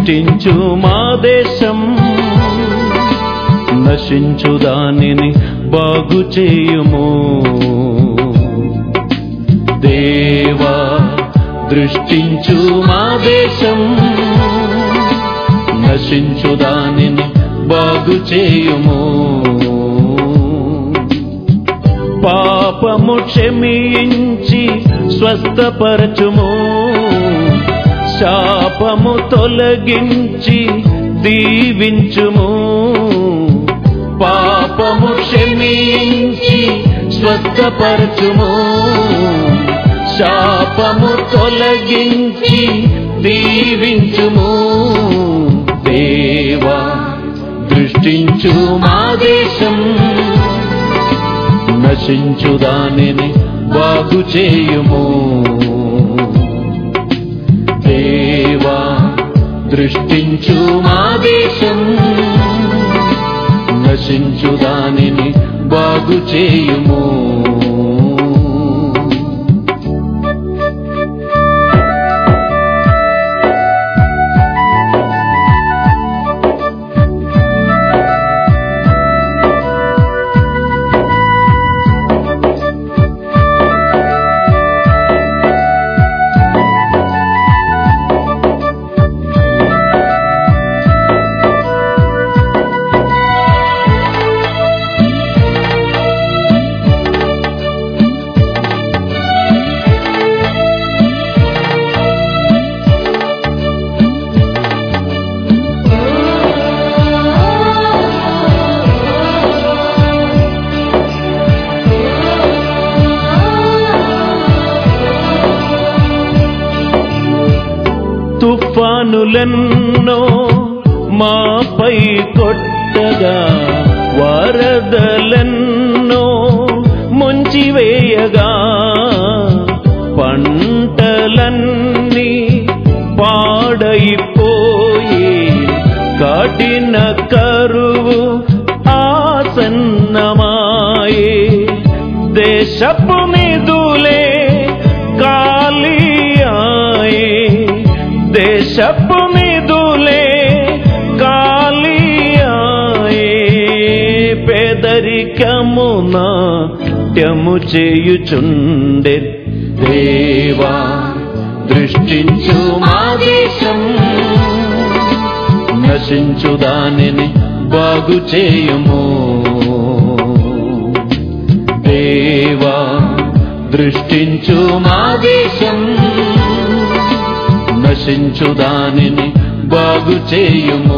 దృష్టించు మా దేశం నశించు దానిని బాగు చేయుము దేవా దృష్టించు మా దేశం నశించు దానిని బాగు చేయుము పాపము క్షమించి స్వస్థపరచుము శాపము తొలగించి దీవించుము పాపము క్షమించి స్వస్థపరచుము శాపము తొలగించి దీవించుము దేవా దృష్టించు మా దేశం నశించు దానిని బాగు చేయుము దేవా దృష్టించు మా దేశం నశించు దానిని బాగు చేయుము తుఫానులెన్నో మాపై కొట్టగా వరదలెన్నో ముంచివేయగా పంటలన్నీ పాడైపోయి కఠిన కరువు ఆసన్నమాయే దేశపు మిదులే కాలియాయే దేశపు మిదులే కాలియాయే పేదరికమున ట్యము చేయుచుండె దేవా దృష్టించు మా దేశం నశించు దానిని బాగు చేయుము దేవా దృష్టించు మా దేశం నశించు దానిని బాగు చేయుము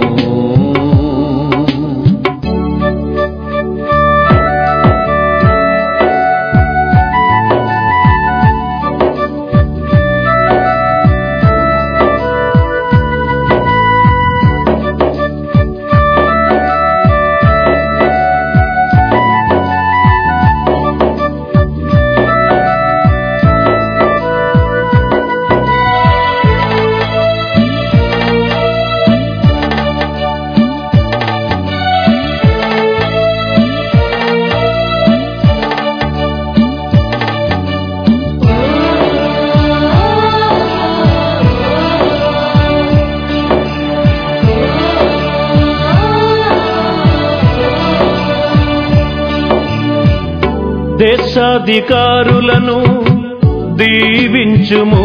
దేశాధికారులను దీవించుము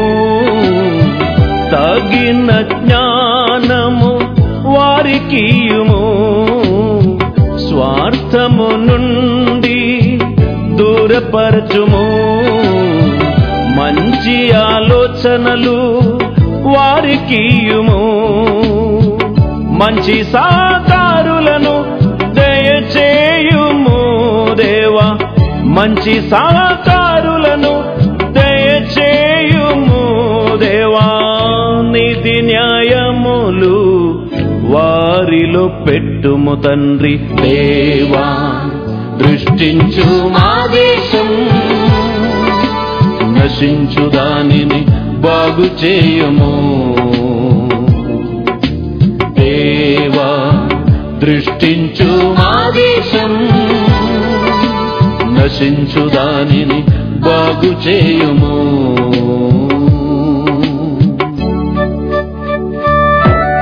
తగిన జ్ఞానము వారికియుము స్వార్థము నుండి దూరపరచుము మంచి ఆలోచనలు వారికియుము మంచి సాకారులను దయచేయుము దేవా మంచి సహకారులను దయచేయుము దేవా నిధి న్యాయములు వారిలో పెట్టుము తండ్రి దేవా దృష్టించు మా దేశం నశించు దానిని బాగు చేయుము దేవా దృష్టించు మా దేశం నశించు దానిని బాగు చేయుము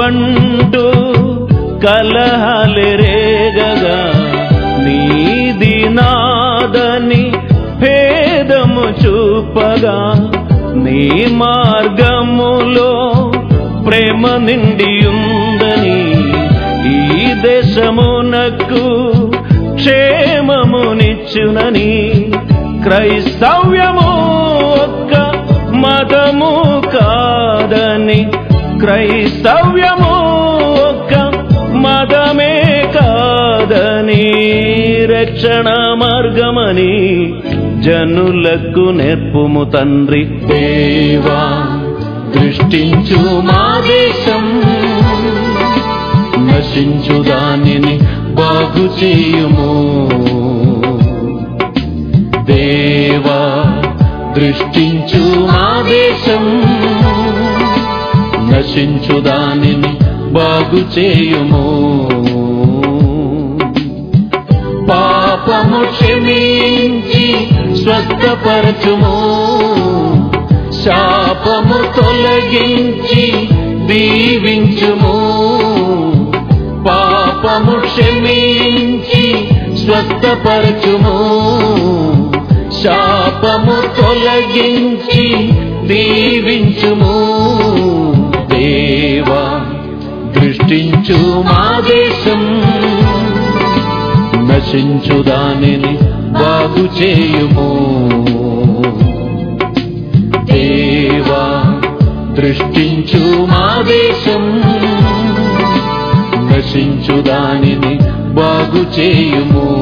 అంటూ కలహలెరేగగా నీది నాదని భేదము చూపగా నీ మార్గములో ప్రేమ నిండియుందని ఈ దేశమునకు క్షేమమునిచ్చునని క్రైస్తవ్యము ఒక్క మతము కాదని క్రైస్తవ్యము ఒక్క మతమే కాదని రక్షణ మార్గమని జనులకు నేర్పుము తండ్రి దేవా దృష్టించు మా దేశం నశించు దానిని బాగు చేయుము దేవా దృష్టించు మా దేశం నశించు దానిని బాగు చేయుము పాపము క్షమించి స్వస్థపరచుము శాపము తొలగించి దీవించుము పాపము క్షమించి స్వస్థపరచుము శాపము తొలగించి దీవించుము దేవా దృష్టించు మా దేశం నశించు దానిని బాగు చేయుము దేవా దృష్టించు మా దేశం నశించు దానిని బాగు చేయుము